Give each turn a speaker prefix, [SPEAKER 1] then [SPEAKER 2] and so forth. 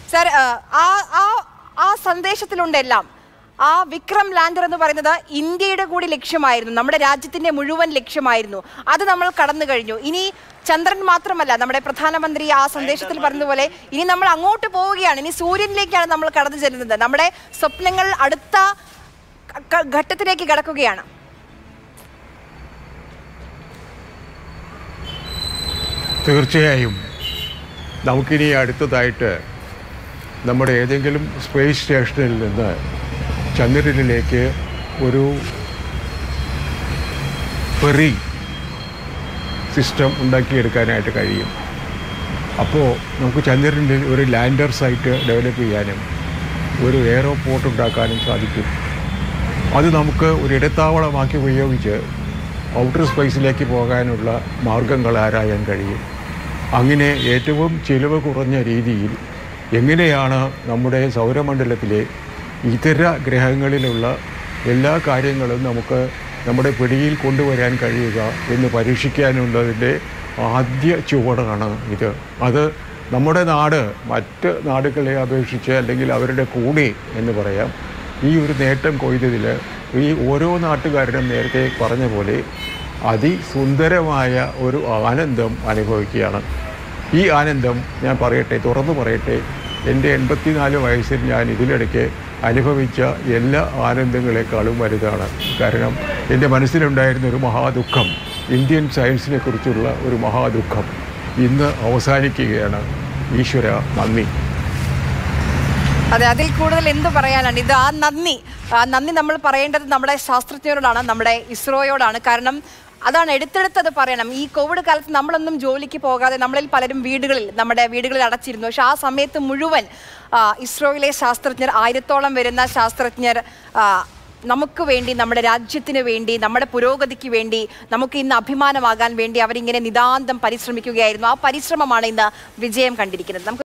[SPEAKER 1] sir ആ ആ ആ സന്ദേശത്തിലുണ്ടെല്ലാം ആ വിക്രം ലാൻഡർ എന്ന് പറയുന്നത് ഇന്ത്യയുടെ കൂടി ലക്ഷ്യമായിരുന്നു നമ്മുടെ രാജ്യത്തിന്റെ മുഴുവൻ ലക്ഷ്യമായിരുന്നു അത് നമ്മൾ കടന്നു കഴിഞ്ഞു ഇനി ചന്ദ്രൻ മാത്രമല്ല നമ്മുടെ പ്രധാനമന്ത്രി ആ സന്ദേശത്തിൽ പറഞ്ഞതുപോലെ ഇനി നമ്മൾ അങ്ങോട്ട് പോവുകയാണ് ഇനി സൂര്യനിലേക്കാണ് നമ്മൾ കടന്നു ചെല്ലുന്നത് നമ്മുടെ സ്വപ്നങ്ങൾ അടുത്ത ഘ- ഘ- ഘട്ടത്തിലേക്ക് കടക്കുകയാണ്
[SPEAKER 2] തീർച്ചയായും നമുക്കിനി അടുത്തതായിട്ട് നമ്മുടെ ഏതെങ്കിലും സ്പേസ് സ്റ്റേഷനിൽ നിന്ന് ചന്ദ്രനിലേക്ക് ഒരു ഫെറി സിസ്റ്റം ഉണ്ടാക്കിയെടുക്കാനായിട്ട് കഴിയും അപ്പോൾ നമുക്ക് ചന്ദ്രനിൽ ഒരു ലാൻഡർ സൈറ്റ് ഡെവലപ്പ് ചെയ്യാനും ഒരു എയറോപോർട്ട് ഉണ്ടാക്കാനും സാധിക്കും അത് നമുക്ക് ഒരു ഇടത്താവളമാക്കി ഉപയോഗിച്ച് ഔട്ടർ സ്പേസിലേക്ക് പോകാനുള്ള മാർഗങ്ങൾ ആരായാൻ കഴിയും അങ്ങനെ ഏറ്റവും ചിലവ് കുറഞ്ഞ രീതിയിൽ എങ്ങനെയാണ് നമ്മുടെ സൗരമണ്ഡലത്തിലെ ഇതര ഗ്രഹങ്ങളിലുള്ള എല്ലാ കാര്യങ്ങളും നമുക്ക് നമ്മുടെ പിടിയിൽ കൊണ്ടുവരാൻ കഴിയുക എന്ന് പരീക്ഷിക്കാനുള്ളതിൻ്റെ ആദ്യ ചുവടാണ് ഇത് അത് നമ്മുടെ നാട് മറ്റ് നാടുകളെ അപേക്ഷിച്ച് അല്ലെങ്കിൽ അവരുടെ കൂടെ എന്ന് പറയാം ഈ ഒരു നേട്ടം കൊയ്തതിൽ ഈ ഓരോ നാട്ടുകാരനും നേരത്തെ പറഞ്ഞ പോലെ അതിസുന്ദരമായ ഒരു ആനന്ദം അനുഭവിക്കുകയാണ് ഈ ആനന്ദം ഞാൻ പറയട്ടെ തുറന്നു പറയട്ടെ എൻ്റെ എൺപത്തിനാല് വയസ്സിൽ ഞാൻ ഇതിലിടയ്ക്ക് അനുഭവിച്ച എല്ലാ ആനന്ദങ്ങളെക്കാളും വലുതാണ് കാരണം എൻ്റെ മനസ്സിലുണ്ടായിരുന്ന ഒരു മഹാദുഃഖം ഇന്ത്യൻ സയൻസിനെ കുറിച്ചുള്ള ഒരു മഹാദുഃഖം ഇന്ന് അവസാനിക്കുകയാണ് ഈശ്വര നന്ദി
[SPEAKER 1] അതെ അതിൽ കൂടുതൽ എന്ത് പറയാനാണ് ഇത് ആ നന്ദി ആ നന്ദി നമ്മൾ പറയേണ്ടത് നമ്മുടെ ശാസ്ത്രജ്ഞരോടാണ് നമ്മുടെ ഇസ്രോയോടാണ് കാരണം അതാണ് എടുത്തെടുത്തത് പറയണം ഈ കോവിഡ് കാലത്ത് നമ്മളൊന്നും ജോലിക്ക് പോകാതെ നമ്മളിൽ പലരും വീടുകളിൽ നമ്മുടെ വീടുകളിൽ അടച്ചിരുന്നു പക്ഷെ ആ സമയത്ത് മുഴുവൻ ആ, ഇസ്രോയിലെ ശാസ്ത്രജ്ഞർ ആയിരത്തോളം വരുന്ന ശാസ്ത്രജ്ഞർ ആ, നമുക്ക് വേണ്ടി നമ്മുടെ രാജ്യത്തിന് വേണ്ടി നമ്മുടെ പുരോഗതിക്ക് വേണ്ടി നമുക്ക് ഇന്ന് അഭിമാനമാകാൻ വേണ്ടി അവരിങ്ങനെ നിതാന്തം പരിശ്രമിക്കുകയായിരുന്നു ആ പരിശ്രമമാണ് ഇന്ന് വിജയം കണ്ടിരിക്കുന്നത് നമുക്ക്